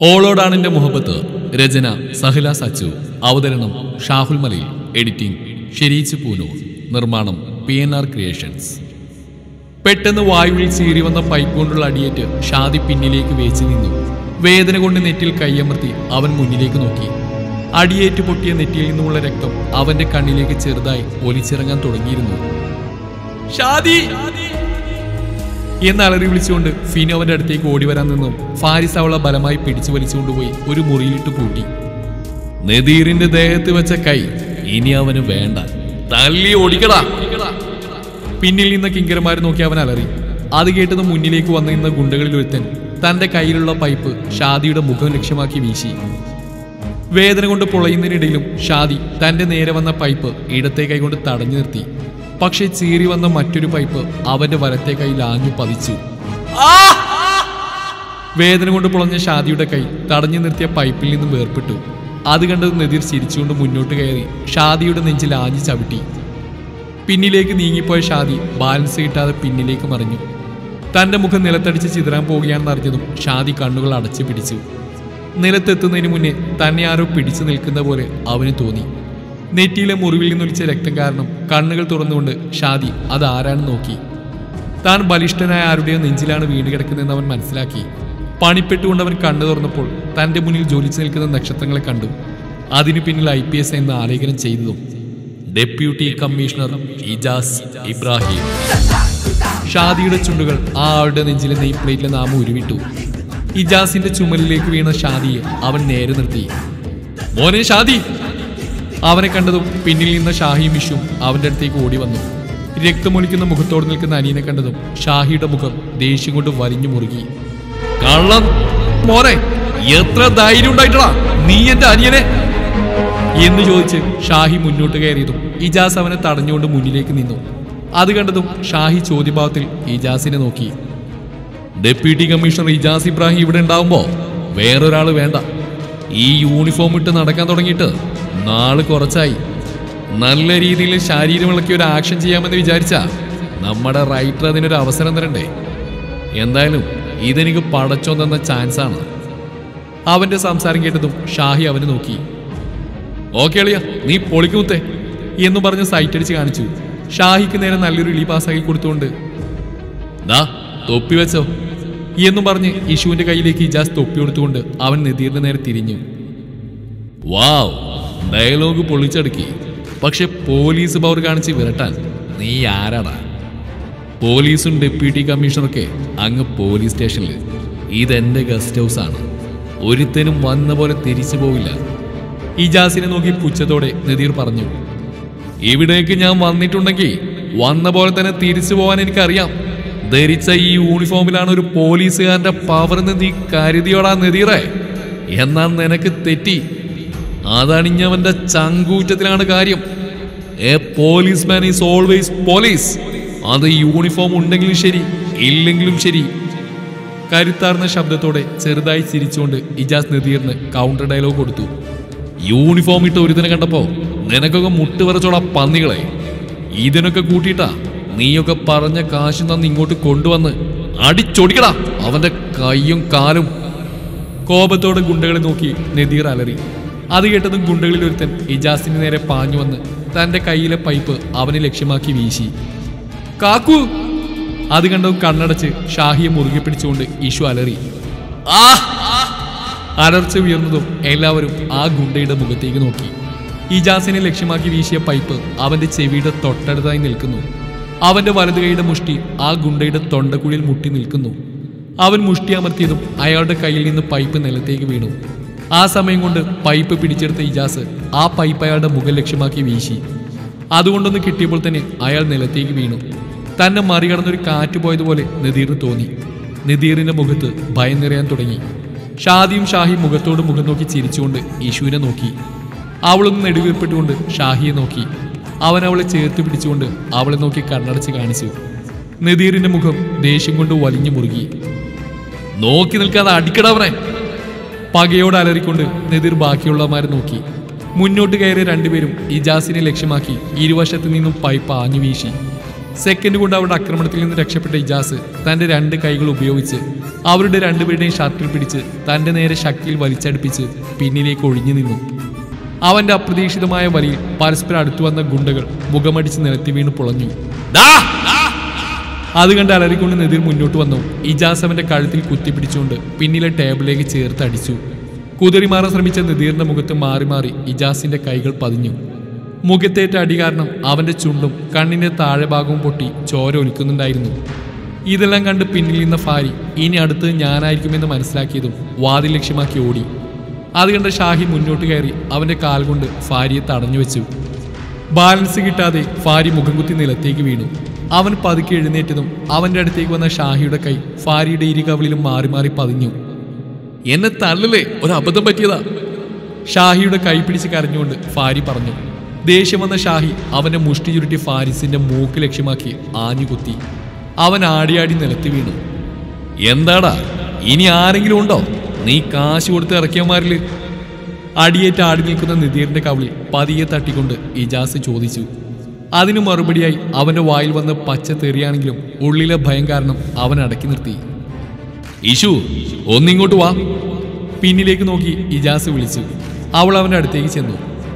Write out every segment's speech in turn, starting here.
ഓളോടാണ് എന്റെ മുഹബത്ത് രചന സഹില സച്ചു അവതരണം ഷാഹുൽ മലയിൽ എഡിറ്റിംഗ് ഷെരീച്ച് പൂനൂർ നിർമ്മാണം പി എൻ ആർ ക്രിയേഷൻസ് പെട്ടെന്ന് വായുവിൽ ചീറി വന്ന പൈപ്പ് കൊണ്ടുള്ള അടിയേറ്റ് ഷാദി പിന്നിലേക്ക് വേച്ചു നിന്നു വേദന കൊണ്ട് നെറ്റിൽ കൈയമർത്തി അവൻ മുന്നിലേക്ക് നോക്കി അടിയേറ്റ് പൊട്ടിയ നെറ്റിയിൽ നിന്നുമുള്ള രക്തം അവന്റെ കണ്ണിലേക്ക് ചെറുതായി ഒലിച്ചിറങ്ങാൻ തുടങ്ങിയിരുന്നു ഷാദി എന്ന് അലറി വിളിച്ചുകൊണ്ട് ഫിനു അവന്റെ അടുത്തേക്ക് ഓടി വരാൻ നിന്നും ഫാരിസ് അവളെ ബലമായി പിടിച്ചു വലിച്ചുകൊണ്ടുപോയി ഒരു മുറിയിലിട്ട് പൂട്ടി നദീറിന്റെ ദേഹത്ത് വെച്ച കൈ ഇനി അവന് വേണ്ട തല്ലി ഓടിക്കടാ പിന്നിൽ നിന്ന് കിങ്കരന്മാർ നോക്കി അവൻ അലറി അത് കേട്ടത് മുന്നിലേക്ക് വന്നു നിന്ന ഗുണ്ടകളിൽ ഒരുത്തൻ തന്റെ കയ്യിലുള്ള പൈപ്പ് ഷാദിയുടെ മുഖം ലക്ഷ്യമാക്കി വീശി വേദന കൊണ്ട് പൊളയുന്നതിനിടയിലും ഷാദി തന്റെ നേരെ വന്ന പൈപ്പ് ഇടത്തെ കൈ കൊണ്ട് തടഞ്ഞു നിർത്തി പക്ഷെ ചീറി വന്ന മറ്റൊരു പൈപ്പ് അവന്റെ വലത്തെ കൈയിൽ ആഞ്ഞു പതിച്ചു വേദന കൊണ്ട് പൊളഞ്ഞ ഷാദിയുടെ കൈ തടഞ്ഞു നിർത്തിയ പൈപ്പിൽ നിന്നും വേർപെട്ടു അത് കണ്ടത് നെതിർ ചിരിച്ചുകൊണ്ട് മുന്നോട്ട് കയറി ഷാദിയുടെ നെഞ്ചിൽ ആഞ്ഞു ചവിട്ടി പിന്നിലേക്ക് നീങ്ങിപ്പോയ ഷാദി ബാലൻസ് കിട്ടാതെ പിന്നിലേക്ക് മറിഞ്ഞു തന്റെ മുഖം നിലത്തടിച്ച് ചിതറാൻ പോവുകയാണെന്ന് അറിഞ്ഞതും ഷാദി കണ്ണുകൾ അടച്ചു പിടിച്ചു നിലത്തെത്തുന്നതിന് മുന്നേ തന്നെ ആരോ പിടിച്ചു നിൽക്കുന്ന പോലെ അവന് തോന്നി നെറ്റിയിലെ മുറിവിൽ നിന്നൊലിച്ച രക്തം കാരണം കണ്ണുകൾ തുറന്നുകൊണ്ട് ഷാദി അത് ആരാണ് നോക്കി താൻ ബലിഷ്ഠനായ ആരുടെയോ നെഞ്ചിലാണ് വീണ് കിടക്കുന്നതെന്ന് അവൻ മനസ്സിലാക്കി പണിപ്പെട്ടുകൊണ്ട് അവൻ കണ്ണു തുറന്നപ്പോൾ തന്റെ മുന്നിൽ ജോലിച്ചു നിൽക്കുന്ന നക്ഷത്രങ്ങളെ കണ്ടു അതിനു പിന്നിൽ ഐ പി എസ് എന്ന് ആലേഖനം ചെയ്തതും ഡെപ്യൂട്ടി കമ്മീഷണർ ഇജാസ് ഇബ്രാഹിം ഷാദിയുടെ ചുണ്ടുകൾ ആ ആളുടെ നെഞ്ചിലെ നെയ് പ്ലേറ്റിലെ നാമം ഉരുവിട്ടു ഇജാസിന്റെ ചുമലിലേക്ക് വീണ ഷാദിയെ അവൻ നേരെ നിർത്തി മോനെ ഷാദി അവനെ കണ്ടതും പിന്നിൽ നിന്ന ഷാഹിയും വിഷും അവന്റെ അടുത്തേക്ക് ഓടി വന്നു രക്തമൊലിക്കുന്ന മുഖത്തോട് നിൽക്കുന്ന അനിയനെ കണ്ടതും ഷാഹിയുടെ മുഖം ദേഷ്യം കൊണ്ട് വലിഞ്ഞു മുറുകി കള്ളം മോനെ എത്ര ധൈര്യം ഉണ്ടായിട്ടാ നീ എന്റെ അനിയനെ എന്ന് ചോദിച്ച് ഷാഹി മുന്നോട്ട് കയറിയതും ഇജാസ് അവനെ തടഞ്ഞുകൊണ്ട് മുന്നിലേക്ക് നിന്നു അത് കണ്ടതും ഷാഹി ചോദ്യഭാവത്തിൽ ഇജാസിനെ നോക്കി ഡെപ്യൂട്ടി കമ്മീഷണർ ഇജാസ് ഇബ്രാഹിം ഇവിടെ ഉണ്ടാവുമ്പോ വേറൊരാള് വേണ്ട ഈ യൂണിഫോം ഇട്ട് നടക്കാൻ തുടങ്ങിയിട്ട് നാള് കുറച്ചായി നല്ല രീതിയിൽ ശാരീരം ഇളക്കി ഒരു ആക്ഷൻ ചെയ്യാമെന്ന് വിചാരിച്ച നമ്മുടെ റൈറ്റർ അതിനൊരു അവസരം തരണ്ടേ എന്തായാലും ഇതെനിക്ക് പടച്ചോ തന്ന ചാൻസ് ആണ് അവന്റെ സംസാരം കേട്ടതും ഷാഹി അവനെ നോക്കി ഓക്കെ അളിയ നീ പൊളിക്കുത്തേ എന്ന് പറഞ്ഞ് സൈറ്റ് അടിച്ച് കാണിച്ചു ഷാഹിക്ക് നേരെ നല്ലൊരു ഇളി പാസ്സാക്കി കൊടുത്തുകൊണ്ട് ദാ തൊപ്പി വെച്ചോ എന്നും പറഞ്ഞ് ഇഷുവിന്റെ കയ്യിലേക്ക് ഇജാസ് തൊപ്പി കൊടുത്തുകൊണ്ട് അവൻ നദീറിന്റെ നേരെ തിരിഞ്ഞു വാവ് ഡയലോഗ് പൊളിച്ചടുക്കി പക്ഷെ പോലീസ് പവർ കാണിച്ച് വിരട്ടാൻ നീ ആരാടാ പോലീസും ഡെപ്യൂട്ടി കമ്മീഷണറൊക്കെ അങ്ങ് പോലീസ് സ്റ്റേഷനിൽ ഇതെന്റെ ഗസ്റ്റ് ഹൗസ് ആണ് ഒരുത്തനും വന്ന പോലെ തിരിച്ചു പോവില്ല ഇജാസിനെ നോക്കി പുച്ഛത്തോടെ നദീർ പറഞ്ഞു ഇവിടേക്ക് ഞാൻ വന്നിട്ടുണ്ടെങ്കിൽ വന്ന പോലെ തന്നെ തിരിച്ചു പോകാൻ എനിക്കറിയാം ധരിച്ച ഈ യൂണിഫോമിലാണ് ഒരു പോലീസുകാരന്റെ പവർ എന്ന് നീ കരുതിയോടാ നദീറേ എന്നാൽ നിനക്ക് തെറ്റി അതണിഞ്ഞവന്റെ ചങ്കൂറ്റത്തിലാണ് കാര്യം a policeman is always police അത് യൂണിഫോം ഉണ്ടെങ്കിലും ശരി ഇല്ലെങ്കിലും ശരി കരുത്താർന്ന ശബ്ദത്തോടെ ചെറുതായി ചിരിച്ചുകൊണ്ട് ഇജാസ് നദീറിന് കൗണ്ടർ ഡയലോഗ് കൊടുത്തു യൂണിഫോം ഇട്ട ഒരുതിനെ കണ്ടപ്പോ നിനക്കൊക്കെ മുട്ടുവറച്ചോളാ പന്നികളെ ഇതിനൊക്കെ കൂട്ടിയിട്ടാ നീയൊക്കെ പറഞ്ഞ കാശ് തന്ന് ഇങ്ങോട്ട് കൊണ്ടുവന്ന് അടിച്ചൊടിക്കടാ അവന്റെ കൈയും കാലും കോപത്തോടെ ഗുണ്ടകളെ നോക്കി നദീർ അലറി അത് കേട്ടതും ഗുണ്ടകളിൽ ഒരുത്തൻ ഇജാസിന് നേരെ പാഞ്ഞു വന്ന് തന്റെ കയ്യിലെ പൈപ്പ് അവനെ ലക്ഷ്യമാക്കി വീശി കാക്കു അത് കണ്ടതും കണ്ണടച്ച് ഷാഹിയെ മുറുകെ പിടിച്ചുകൊണ്ട് ഇഷു അലറി ആ അലർച്ച ഉയർന്നതും എല്ലാവരും ആ ഗുണ്ടയുടെ മുഖത്തേക്ക് നോക്കി ഇജാസിനെ ലക്ഷ്യമാക്കി വീശിയ പൈപ്പ് അവന്റെ ചെവിയുടെ തൊട്ടടുത്തായി നിൽക്കുന്നു അവന്റെ വലതു കൈയുടെ മുഷ്ടി ആ ഗുണ്ടയുടെ തൊണ്ടക്കുഴിയിൽ മുട്ടി നിൽക്കുന്നു അവൻ മുഷ്ടി അമർത്തിയതും അയാളുടെ കയ്യിൽ നിന്ന് പൈപ്പ് നിലത്തേക്ക് വീണു ആ സമയം കൊണ്ട് പൈപ്പ് പിടിച്ചെടുത്ത ഇജാസ് ആ പൈപ്പ് അയാളുടെ മുഖം ലക്ഷ്യമാക്കി വീശി അതുകൊണ്ടൊന്ന് കിട്ടിയപ്പോൾ തന്നെ അയാൾ നിലത്തേക്ക് വീണു തന്നെ മറികടന്നൊരു കാറ്റ് പോയതുപോലെ നദീറിന് തോന്നി നദീറിന്റെ മുഖത്ത് ഭയം നിറയാൻ തുടങ്ങി ഷാദിയും ഷാഹി മുഖത്തോട് മുഖം നോക്കി ചിരിച്ചുകൊണ്ട് യേശുവിനെ നോക്കി അവളൊന്ന് നെടുവീർപ്പെട്ടുകൊണ്ട് ഷാഹിയെ നോക്കി അവൻ അവളെ ചേർത്ത് പിടിച്ചുകൊണ്ട് അവളെ നോക്കി കണ്ണടച്ച് കാണിച്ചു നദീറിന്റെ മുഖം ദേഷ്യം കൊണ്ട് വലിഞ്ഞു മുറുകി നോക്കി നിൽക്കാതെ അടിക്കടവനെ പകയോട് അലറിക്കൊണ്ട് നെതിർ ബാക്കിയുള്ളവന്മാരെ നോക്കി മുന്നോട്ട് കയറിയ രണ്ടുപേരും ഇജാസിനെ ലക്ഷ്യമാക്കി ഇരുവശത്തു നിന്നും പൈപ്പ് ആഞ്ഞു വീശി സെക്കൻഡ് കൊണ്ട് അവരുടെ ആക്രമണത്തിൽ നിന്ന് രക്ഷപ്പെട്ട ഇജാസ് തന്റെ രണ്ട് കൈകൾ ഉപയോഗിച്ച് അവരുടെ രണ്ടുപേരുടെയും ഷർട്ടിൽ പിടിച്ച് തന്റെ നേരെ ശക്തിയിൽ വലിച്ചടുപ്പിച്ച് പിന്നിലേക്ക് ഒഴിഞ്ഞു നിന്നു അവന്റെ അപ്രതീക്ഷിതമായ വലിയിൽ പരസ്പരം അടുത്തു വന്ന ഗുണ്ടകൾ മുഖമടിച്ച് നിലത്തി വീണ് പുളഞ്ഞു "ദാ! അത് കണ്ട് അലറിക്കൊണ്ട് നെതിർ മുന്നോട്ട് വന്നു ഇജാസ് അവന്റെ കഴുത്തിൽ കുത്തിപ്പിടിച്ചുകൊണ്ട് പിന്നിലെ ടേബിളിലേക്ക് ചേർത്ത് അടിച്ചു കുതിറി മാറാൻ ശ്രമിച്ച നെതീറിന്റെ മുഖത്ത് മാറി മാറി ഇജാസിന്റെ കൈകൾ പതിഞ്ഞു മുഖത്തേറ്റ അടി കാരണം അവന്റെ ചുണ്ടും കണ്ണിന്റെ താഴെ ഭാഗവും പൊട്ടി ചോര ഒലിക്കുന്നുണ്ടായിരുന്നു ഇതെല്ലാം കണ്ട് പിന്നിൽ നിന്ന ഫാരി ഇനി അടുത്ത് ഞാനായിരിക്കുമെന്ന് മനസ്സിലാക്കിയതും വാതിൽ ലക്ഷ്യമാക്കി ഓടി അത് കണ്ട ഷാഹി മുന്നോട്ട് കയറി അവന്റെ കാൽ കൊണ്ട് ഫാരിയെ തടഞ്ഞു വെച്ചു ബാലൻസ് കിട്ടാതെ ഫാരി മുഖം കുത്തി നിലത്തേക്ക് വീണു അവൻ പതുക്കെ എഴുന്നേറ്റതും അവന്റെ അടുത്തേക്ക് വന്ന ഷാഹിയുടെ കൈ ഫാരിയുടെ ഇരു കവിളിലും മാറി മാറി പതിഞ്ഞു എന്നെ തള്ളലേ ഒരു അബദ്ധം പറ്റിയതാ ഷാഹിയുടെ കൈ പിടിച്ച് കരഞ്ഞുകൊണ്ട് ഫാരി പറഞ്ഞു ദേഷ്യം വന്ന ഷാഹി അവന്റെ മുഷ്ടി ചുരുട്ടി ഫാരിസിന്റെ മൂക്ക് ലക്ഷ്യമാക്കി ആഞ്ഞു കുത്തി അവൻ ആടിയാടി നിലത്ത് വീണു എന്താടാ ഇനി ആരെങ്കിലും ഉണ്ടോ നീ കാശ് കൊടുത്ത് ഇറക്കിയമാരില് അടിയേറ്റ് ആടി നിൽക്കുന്ന നിധീറിന്റെ കവിളിൽ പതിയെ തട്ടിക്കൊണ്ട് ഇജാസ് ചോദിച്ചു അതിനു മറുപടിയായി അവന്റെ വായിൽ വന്ന് പച്ച തെറിയാണെങ്കിലും ഉള്ളിലെ ഭയം കാരണം അവൻ അടക്കി നിർത്തി ഇഷു ഒന്നിങ്ങോട്ട് വാ പിന്നിലേക്ക് നോക്കി ഇജാസ് വിളിച്ചു അവൾ അവന്റെ അടുത്തേക്ക് ചെന്നു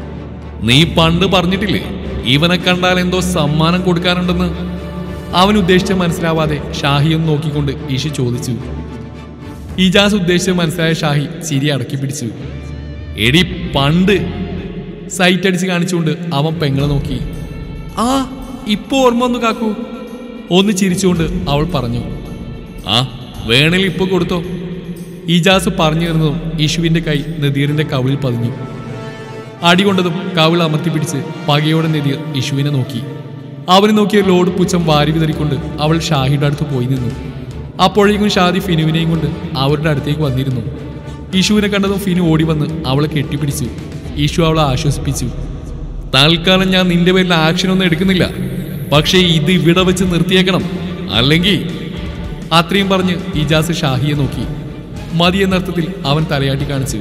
നീ പണ്ട് പറഞ്ഞിട്ടില്ലേ ഇവനെ കണ്ടാൽ എന്തോ സമ്മാനം കൊടുക്കാനുണ്ടെന്ന് അവൻ ഉദ്ദേശിച്ച മനസ്സിലാവാതെ ഷാഹിയൊന്ന് നോക്കിക്കൊണ്ട് ഇഷു ചോദിച്ചു ഇജാസ് ഉദ്ദേശിച്ചത് മനസ്സിലായ ഷാഹി ചിരി അടക്കി പിടിച്ചു എടി പണ്ട് സൈറ്റ് അടിച്ച് കാണിച്ചുകൊണ്ട് അവൻ പെങ്ങളെ നോക്കി ആ ഇപ്പൊ ഓർമ്മ വന്നു കാക്കൂ ഒന്ന് ചിരിച്ചുകൊണ്ട് അവൾ പറഞ്ഞു ആ വേണേൽ ഇപ്പൊ കൊടുത്തോ ഇജാസ് പറഞ്ഞു തരുന്നതും ഇഷുവിന്റെ കൈ നദീറിന്റെ കവിളിൽ പതിഞ്ഞു അടികൊണ്ടതും കവിൾ അമർത്തി പിടിച്ച് പകയോടെ നദീർ ഇഷുവിനെ നോക്കി അവനെ നോക്കിയ ലോഡ് പുച്ഛം വാരി വിതറിക്കൊണ്ട് അവൾ ഷാഹിയുടെ അടുത്ത് പോയി നിന്നു അപ്പോഴേക്കും ഷാദി ഫിനുവിനെയും കൊണ്ട് അവരുടെ അടുത്തേക്ക് വന്നിരുന്നു ഇഷുവിനെ കണ്ടതും ഫിനു ഓടി വന്ന് അവളെ കെട്ടിപ്പിടിച്ചു ഇഷു അവളെ ആശ്വസിപ്പിച്ചു തൽക്കാലം ഞാൻ നിന്റെ പേരിൽ ആക്ഷനൊന്നും എടുക്കുന്നില്ല പക്ഷേ ഇത് ഇവിടെ വെച്ച് നിർത്തിയേക്കണം അല്ലെങ്കിൽ അത്രയും പറഞ്ഞ് ഇജാസ് ഷാഹിയെ നോക്കി മതി എന്ന അർത്ഥത്തിൽ അവൻ തലയാട്ടി കാണിച്ചു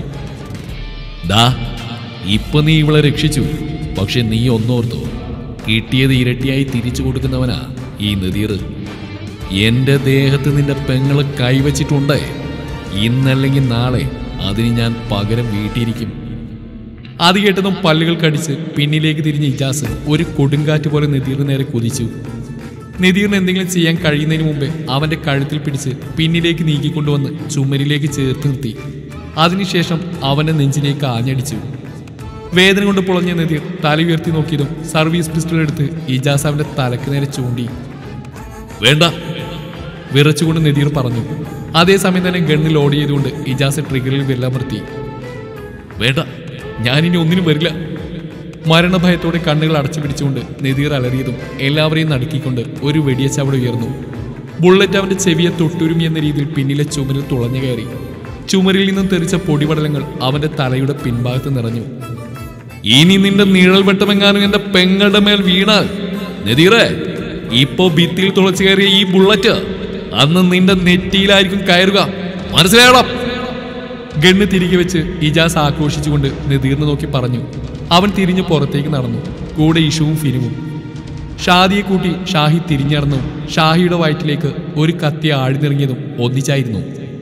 ദാ ഇപ്പൊ നീ ഇവളെ രക്ഷിച്ചു പക്ഷെ നീ ഒന്നോർത്തോ കിട്ടിയത് ഇരട്ടിയായി തിരിച്ചു കൊടുക്കുന്നവനാ ഈ നദീർ എന്റെ ദേഹത്ത് നിന്റെ പെങ്ങള് കൈവച്ചിട്ടുണ്ടേ ഇന്നല്ലെങ്കിൽ നാളെ അതിന് ഞാൻ പകരം വീട്ടിയിരിക്കും അത് കേട്ടതും പല്ലുകൾ കടിച്ച് പിന്നിലേക്ക് തിരിഞ്ഞ ഇജാസ് ഒരു കൊടുങ്കാറ്റ് പോലെ നദീറിന് നേരെ കുതിച്ചു നദീറിന് എന്തെങ്കിലും ചെയ്യാൻ കഴിയുന്നതിന് മുമ്പേ അവന്റെ കഴുത്തിൽ പിടിച്ച് പിന്നിലേക്ക് നീക്കിക്കൊണ്ടുവന്ന് ചുമരിലേക്ക് ചേർത്ത് നിർത്തി അതിനുശേഷം അവന്റെ നെഞ്ചിലേക്ക് ആഞ്ഞടിച്ചു വേദന കൊണ്ട് പൊളഞ്ഞ നദീർ തല ഉയർത്തി നോക്കിയതും സർവീസ് പിസ്റ്റൾ എടുത്ത് ഇജാസ് അവന്റെ തലക്ക് നേരെ ചൂണ്ടി വേണ്ട വിറച്ചുകൊണ്ട് നദീർ പറഞ്ഞു അതേസമയം തന്നെ ഗണ്ണിൽ ലോഡ് ചെയ്തുകൊണ്ട് ഇജാസ് ട്രിഗറിൽ വിരലമർത്തി വേണ്ട ഞാനിനി ഒന്നിനും വരില്ല മരണഭയത്തോടെ കണ്ണുകൾ അടച്ചു പിടിച്ചുകൊണ്ട് നദീർ അലറിയതും എല്ലാവരെയും നടുക്കിക്കൊണ്ട് ഒരു വെടിയച്ച് അവിടെ ഉയർന്നു ബുള്ളറ്റ് അവന്റെ ചെവിയെ തൊട്ടുരുമി എന്ന രീതിയിൽ പിന്നിലെ ചുമരിൽ തുളഞ്ഞു കയറി ചുമരിൽ നിന്നും തെറിച്ച പൊടിപടലങ്ങൾ അവന്റെ തലയുടെ പിൻഭാഗത്ത് നിറഞ്ഞു ഇനി നിന്റെ നിഴൽ വെട്ടമെങ്ങാനും എന്റെ പെങ്ങളുടെ മേൽ വീണാൽ നദീറേ ഇപ്പോ ഭിത്തിയിൽ തുളച്ചു കയറിയ ഈ ബുള്ളറ്റ് അന്ന് നിന്റെ നെറ്റിയിലായിരിക്കും കയറുക മനസ്സിലായണം ഗണ്ണ് തിരികെ വെച്ച് ഇജാസ് ആക്രോശിച്ചുകൊണ്ട് നദീറിനെ നോക്കി പറഞ്ഞു അവൻ തിരിഞ്ഞ് പുറത്തേക്ക് നടന്നു കൂടെ ഇഷുവും ഫിനുവും ഷാദിയെ കൂട്ടി ഷാഹി തിരിഞ്ഞടന്നു ഷാഹിയുടെ വയറ്റിലേക്ക് ഒരു കത്തി ആഴ്ന്നിറങ്ങിയതും ഒന്നിച്ചായിരുന്നു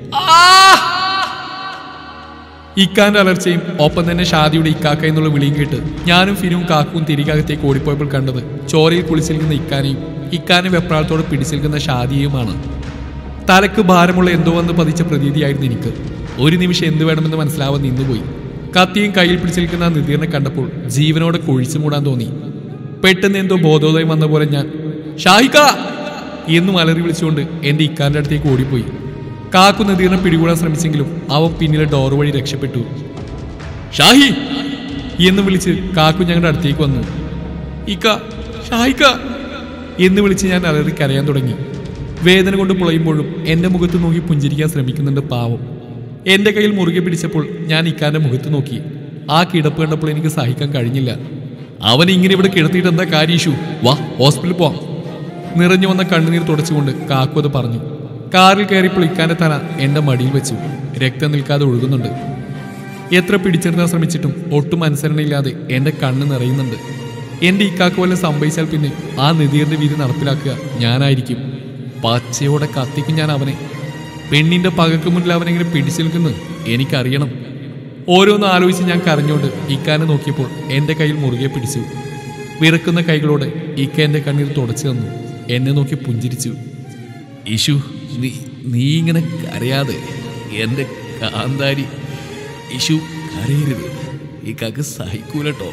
ഇക്കാന്റെ അലർച്ചയും ഒപ്പം തന്നെ ഷാദിയുടെ ഇക്കാക്ക എന്നുള്ള വിളിയും കേട്ട് ഞാനും ഫിനും കാക്കും തിരികകത്തേക്ക് ഓടിപ്പോയപ്പോൾ കണ്ടത് ചോരയിൽ കുളിച്ചിരിക്കുന്ന ഇക്കാനെയും ഇക്കാനെ വെപ്രാളത്തോടെ പിടിച്ചിരിക്കുന്ന ഷാദിയെയുമാണ് തലക്ക് ഭാരമുള്ള എന്തോ വന്ന് പതിച്ച പ്രതീതിയായിരുന്നു എനിക്ക് ഒരു നിമിഷം എന്ത് വേണമെന്ന് മനസ്സിലാവാൻ നിന്നുപോയി കത്തിയും കയ്യിൽ പിടിച്ചിരിക്കുന്ന ആ നിധീറിനെ കണ്ടപ്പോൾ ജീവനോടെ കൊഴിച്ചു മൂടാൻ തോന്നി പെട്ടെന്ന് എന്തോ ബോധോദയം വന്ന പോലെ ഞാൻ ഷാഹിക്ക എന്നും അലറി വിളിച്ചുകൊണ്ട് എന്റെ ഇക്കാന്റെ അടുത്തേക്ക് ഓടിപ്പോയി കാക്കു നദീറിനെ പിടികൂടാൻ ശ്രമിച്ചെങ്കിലും അവൻ പിന്നിലെ ഡോർ വഴി രക്ഷപ്പെട്ടു ഷാഹി എന്ന് വിളിച്ച് കാക്കു ഞങ്ങളുടെ അടുത്തേക്ക് വന്നു ഇക്ക ഷാഹിക്ക എന്ന് വിളിച്ച് ഞാൻ അലറി കരയാൻ തുടങ്ങി വേദന കൊണ്ട് പുളയുമ്പോഴും എൻ്റെ മുഖത്ത് നോക്കി പുഞ്ചിരിക്കാൻ ശ്രമിക്കുന്നുണ്ട് പാവം എൻ്റെ കയ്യിൽ മുറുകെ പിടിച്ചപ്പോൾ ഞാൻ ഇക്കാന്റെ മുഖത്ത് നോക്കി ആ കിടപ്പ് കണ്ടപ്പോൾ എനിക്ക് സഹിക്കാൻ കഴിഞ്ഞില്ല അവൻ ഇങ്ങനെ ഇവിടെ കിടത്തിയിട്ട് എന്താ കാര്യീഷു വാ ഹോസ്പിറ്റലിൽ പോവാം നിറഞ്ഞു വന്ന കണ്ണുനീർ തുടച്ചുകൊണ്ട് കാക്കു അത് പറഞ്ഞു കാറിൽ കയറിയപ്പോൾ ഇക്കാന്റെ തല എൻ്റെ മടിയിൽ വെച്ചു രക്തം നിൽക്കാതെ ഒഴുകുന്നുണ്ട് എത്ര പിടിച്ചെടുത്താൻ ശ്രമിച്ചിട്ടും ഒട്ടും അനുസരണയില്ലാതെ എൻ്റെ കണ്ണ് നിറയുന്നുണ്ട് എൻ്റെ ഇക്കാക്ക് വല്ലതും സംഭവിച്ചാൽ പിന്നെ ആ നിധീറിന്റെ വിധി നടപ്പിലാക്കുക ഞാനായിരിക്കും പച്ചയോടെ കത്തിക്കും ഞാൻ അവനെ പെണ്ണിന്റെ പകക്ക് മുന്നിൽ അവനെങ്ങനെ പിടിച്ചു നിൽക്കുന്നു എനിക്കറിയണം ഓരോന്ന് ആലോചിച്ച് ഞാൻ കരഞ്ഞുകൊണ്ട് ഇക്കാനെ നോക്കിയപ്പോൾ എൻ്റെ കയ്യിൽ മുറുകെ പിടിച്ചു വിറക്കുന്ന കൈകളോടെ ഇക്ക എൻ്റെ കണ്ണീർ തുടച്ചു തന്നു എന്നെ നോക്കി പുഞ്ചിരിച്ചു ഇഷു നീ നീ ഇങ്ങനെ കരയാതെ എൻ്റെ കാന്താരി ഇഷു കരയരുത് ഇക്കാക്ക് സഹിക്കൂലട്ടോ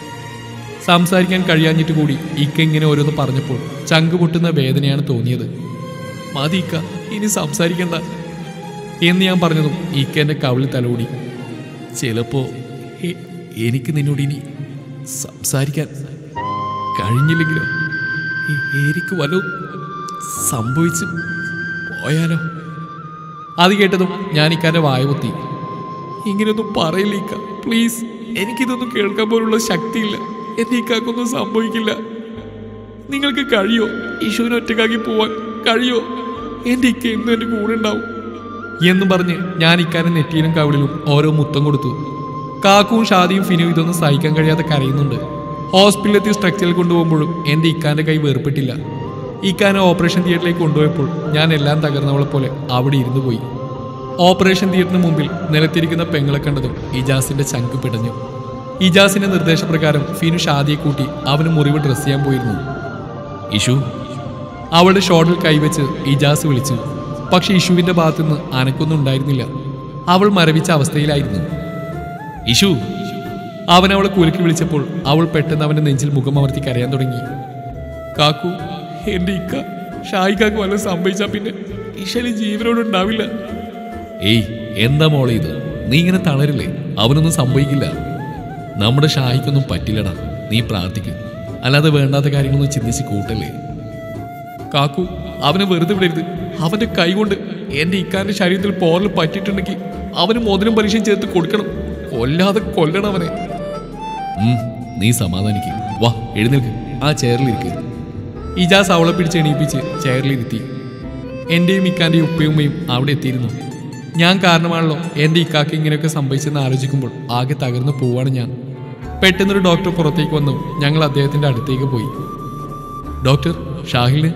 സംസാരിക്കാൻ കഴിയാഞ്ഞിട്ട് കൂടി ഇക്ക ഇങ്ങനെ ഓരോന്ന് പറഞ്ഞപ്പോൾ ചങ്ക് പൊട്ടുന്ന വേദനയാണ് തോന്നിയത് മതി ഇക്ക ഇനി സംസാരിക്കണ്ട എന്ന് ഞാൻ പറഞ്ഞതും ഇക്ക എൻ്റെ കവിളിൽ തലോടി ചിലപ്പോ എ- എനിക്ക് നിന്നോട് ഇനി സംസാരിക്കാൻ കഴിഞ്ഞില്ലെങ്കിലോ എ- എനിക്ക് വല്ലതും സംഭവിച്ചു പോയാലോ അത് കേട്ടതും ഞാൻ ഇക്കാന്റെ വായ പൊത്തി ഇങ്ങനെയൊന്നും പറയില്ല ഇക്ക പ്ലീസ് എനിക്കിതൊന്നും കേൾക്കാൻ പോലുള്ള ശക്തിയില്ല എന്റെ ഇക്കാക്കൊന്നും സംഭവിക്കില്ല നിങ്ങൾക്ക് കഴിയോ ഈശോനെ ഒറ്റക്കാക്കി പോവാൻ കഴിയോ എന്റെ ഇക്ക എന്നും എന്റെ കൂടെ ഉണ്ടാവും എന്നും പറഞ്ഞ് ഞാൻ ഇക്കാനെ നെറ്റിയിലും കവിളിലും ഓരോ മുത്തം കൊടുത്തു കാക്കുവും ഷാദിയും ഫിനും ഇതൊന്നും സഹിക്കാൻ കഴിയാതെ കരയുന്നുണ്ട് ഹോസ്പിറ്റലിലെത്തി സ്ട്രക്ചറിൽ കൊണ്ടുപോകുമ്പോഴും എൻ്റെ ഇക്കാന്റെ കൈ വേർപ്പെട്ടില്ല ഇക്കാനെ ഓപ്പറേഷൻ തിയേറ്ററിലേക്ക് കൊണ്ടുപോയപ്പോൾ ഞാൻ എല്ലാം തകർന്നവളെ പോലെ അവിടെ ഇരുന്നു പോയി ഓപ്പറേഷൻ തിയേറ്ററിന് മുമ്പിൽ നിലത്തിരിക്കുന്ന പെങ്ങളെ കണ്ടതും ഇജാസിന്റെ ചങ്ക് പിടഞ്ഞു ഇജാസിന്റെ നിർദ്ദേശപ്രകാരം ഫിനു ഷാദിയെ കൂട്ടി അവന് മുറിവ് ഡ്രസ് ചെയ്യാൻ പോയിരുന്നു ഇഷു അവളുടെ ഷോട്ടിൽ കൈവച്ച് ഇജാസ് വിളിച്ചു പക്ഷെ ഇഷുവിന്റെ ഭാഗത്തുനിന്ന് അനക്കൊന്നും ഉണ്ടായിരുന്നില്ല അവൾ മരവിച്ച അവസ്ഥയിലായിരുന്നു ഇഷു അവൻ അവളെ കുലുക്കി വിളിച്ചപ്പോൾ അവൾ പെട്ടെന്ന് അവന്റെ നെഞ്ചിൽ മുഖം അമർത്തി കരയാൻ തുടങ്ങി കാക്കു എന്റെ ഇക്ക ഷായിക്കാക്ക് വല്ലതും സംഭവിച്ചാ പിന്നെ ഇഷലി ജീവനോട് ഉണ്ടാവില്ല ഏയ് എന്താ മോളെ ഇത് നീ ഇങ്ങനെ തളരില്ലേ അവനൊന്നും സംഭവിക്കില്ല നമ്മുടെ ഷായിക്കൊന്നും പറ്റില്ലടാ നീ പ്രാർത്ഥിക്കും അല്ലാതെ വേണ്ടാത്ത കാര്യങ്ങളൊന്നും ചിന്തിച്ച് കൂട്ടല്ലേ കാക്കു അവനെ വെറുതെ വിടരുത് അവന്റെ കൈകൊണ്ട് എന്റെ ഇക്കാന്റെ ശരീരത്തിൽ പോറൽ പറ്റിയിട്ടുണ്ടെങ്കിൽ അവന് മോതിരം പരീക്ഷയും ചേർത്ത് കൊടുക്കണം കൊല്ലാതെ കൊല്ലണം അവനെ ഉം, നീ സമാധാനിക്ക് വാ എഴുന്നേൽക്ക് ആ ചെയറിലിരിക്ക് ഇജാസ് അവളെ പിടിച്ച് എണീപ്പിച്ച് ചെയറിലിരുത്തി എന്റെയും ഇക്കാന്റെയും ഉപ്പയുമ്മയും അവിടെ എത്തിയിരുന്നു ഞാൻ കാരണമാണല്ലോ എന്റെ ഇക്കാക്ക് ഇങ്ങനെയൊക്കെ സംഭവിച്ചെന്ന് ആലോചിക്കുമ്പോൾ ആകെ തകർന്നു പോവാണ് ഞാൻ പെട്ടെന്നൊരു ഡോക്ടർ പുറത്തേക്ക് വന്നു ഞങ്ങൾ അദ്ദേഹത്തിന്റെ അടുത്തേക്ക് പോയി ഡോക്ടർ ഷാഹിലിന്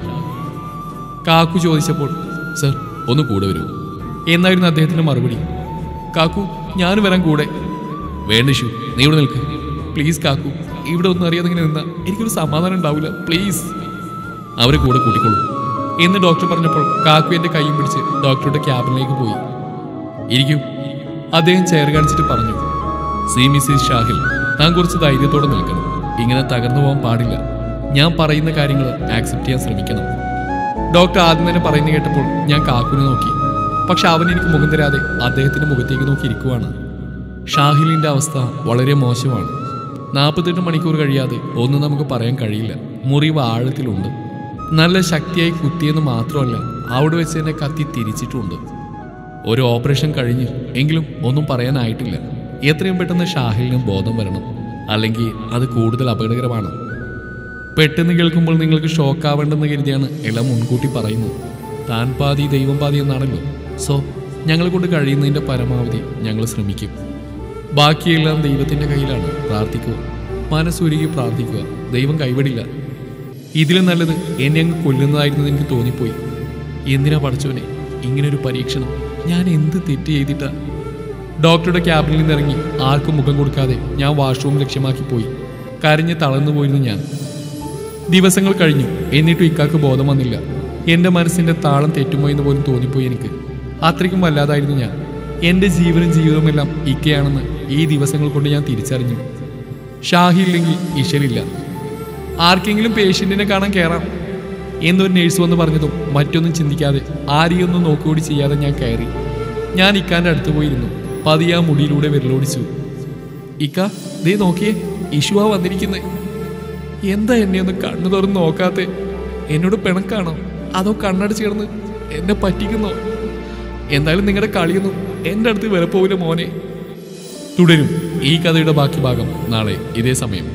കാക്കു ചോദിച്ചപ്പോൾ സർ ഒന്ന് കൂടെ വരൂ എന്നായിരുന്നു അദ്ദേഹത്തിന്റെ മറുപടി കാക്കു ഞാൻ വരാൻ കൂടെ വേണ്ട ഷു നീ ഇവിടെ നിൽക്ക് പ്ലീസ് കാക്കു ഇവിടെ ഒന്നും അറിയാതെ ഇങ്ങനെ നിന്നാ എനിക്കൊരു സമാധാനം ഉണ്ടാവില്ല പ്ലീസ് അവരെ കൂടെ കൂട്ടിക്കോളൂ എന്ന് ഡോക്ടർ പറഞ്ഞപ്പോൾ കാക്കു എന്റെ കൈയും പിടിച്ച് ഡോക്ടറുടെ ക്യാബിനിലേക്ക് പോയി ഇരിക്കൂ അദ്ദേഹം ചെയർ കാണിച്ചിട്ട് പറഞ്ഞു സി മിസ്സിസ് ഷാഹിൽ താൻ കുറച്ച് ധൈര്യത്തോടെ നിൽക്കണം ഇങ്ങനെ തകർന്നു പോകാൻ പാടില്ല ഞാൻ പറയുന്ന കാര്യങ്ങൾ ആക്സെപ്റ്റ് ചെയ്യാൻ ശ്രമിക്കണം ഡോക്ടർ ആദ്യം തന്നെ പറയുന്ന കേട്ടപ്പോൾ ഞാൻ കാക്കുനെ നോക്കി പക്ഷെ അവൻ എനിക്ക് മുഖം തരാതെ അദ്ദേഹത്തിന്റെ മുഖത്തേക്ക് നോക്കി ഇരിക്കുവാണ് ഷാഹിലിന്റെ അവസ്ഥ വളരെ മോശമാണ് നാൽപ്പത്തെട്ട് മണിക്കൂർ കഴിയാതെ ഒന്നും നമുക്ക് പറയാൻ കഴിയില്ല മുറിവ് ആഴത്തിലുണ്ട് നല്ല ശക്തിയായി കുത്തിയെന്ന് മാത്രമല്ല അവിടെ വെച്ച് തന്നെ കത്തി തിരിച്ചിട്ടുമുണ്ട് ഒരു ഓപ്പറേഷൻ കഴിഞ്ഞ് എങ്കിലും ഒന്നും പറയാനായിട്ടില്ല എത്രയും പെട്ടെന്ന് ഷാഹിലിന് ബോധം വരണം അല്ലെങ്കിൽ അത് കൂടുതൽ അപകടകരമാണ് പെട്ടെന്ന് കേൾക്കുമ്പോൾ നിങ്ങൾക്ക് ഷോക്ക് ആവേണ്ടെന്ന് കരുതിയാണ് എല്ലാം മുൻകൂട്ടി പറയുന്നത് താൻ പാതി ദൈവം പാതി എന്നാണല്ലോ സോ ഞങ്ങളെ കൊണ്ട് കഴിയുന്നതിൻ്റെ പരമാവധി ഞങ്ങൾ ശ്രമിക്കും ബാക്കിയെല്ലാം ദൈവത്തിൻ്റെ കയ്യിലാണ് പ്രാർത്ഥിക്കുക മനസ്സുരുകി പ്രാർത്ഥിക്കുക ദൈവം കൈവിടില്ല ഇതിലും നല്ലത് എന്നെ അങ്ങ് കൊല്ലുന്നതായിരുന്നു എനിക്ക് തോന്നിപ്പോയി എന്തിനാ പഠിച്ചവനെ ഇങ്ങനൊരു പരീക്ഷണം ഞാൻ എന്ത് തെറ്റ് ചെയ്തിട്ടാ ഡോക്ടറുടെ ക്യാബിനിൽ നിന്നിറങ്ങി ആർക്കും മുഖം കൊടുക്കാതെ ഞാൻ വാഷ്റൂം ലക്ഷ്യമാക്കി പോയി കരഞ്ഞ് തളർന്നു പോയിരുന്നു ഞാൻ ദിവസങ്ങൾ കഴിഞ്ഞു എന്നിട്ടും ഇക്കാക്ക് ബോധം വന്നില്ല എൻ്റെ മനസ്സിൻ്റെ താളം തെറ്റുമോ എന്ന് പോലും തോന്നിപ്പോയി എനിക്ക് അത്രയ്ക്കും വല്ലാതായിരുന്നു ഞാൻ എൻ്റെ ജീവനും ജീവിതവുമെല്ലാം ഇക്കയാണെന്ന് ഈ ദിവസങ്ങൾ കൊണ്ട് ഞാൻ തിരിച്ചറിഞ്ഞു ഷാഹി ഇല്ലെങ്കിൽ ഇഷലില്ല ആർക്കെങ്കിലും പേഷ്യൻറ്റിനെ കാണാൻ കയറാം എന്നൊരു നേഴ്സ് വന്ന് പറഞ്ഞതും മറ്റൊന്നും ചിന്തിക്കാതെ ആരെയൊന്നും നോക്കുകൂടി ചെയ്യാതെ ഞാൻ കയറി ഞാൻ ഇക്കാൻ്റെ അടുത്ത് പോയിരുന്നു പതിയെ ആ മുടിയിലൂടെ വിരലോടിച്ചു ഇക്ക ദേ നോക്കിയേ ഇഷുവാ വന്നിരിക്കുന്നേ എന്താ എന്നെ ഒന്ന് കണ്ണു തുറന്ന് നോക്കാത്തെ എന്നോട് പിണക്കാണോ അതോ കണ്ണടച്ച് കിടന്ന് എന്നെ പറ്റിക്കുന്നോ എന്തായാലും നിങ്ങളുടെ കളിയൊന്നും എൻ്റെ അടുത്ത് വിലപ്പോവില്ല മോനെ തുടരും ഈ കഥയുടെ ബാക്കി ഭാഗം നാളെ ഇതേ സമയം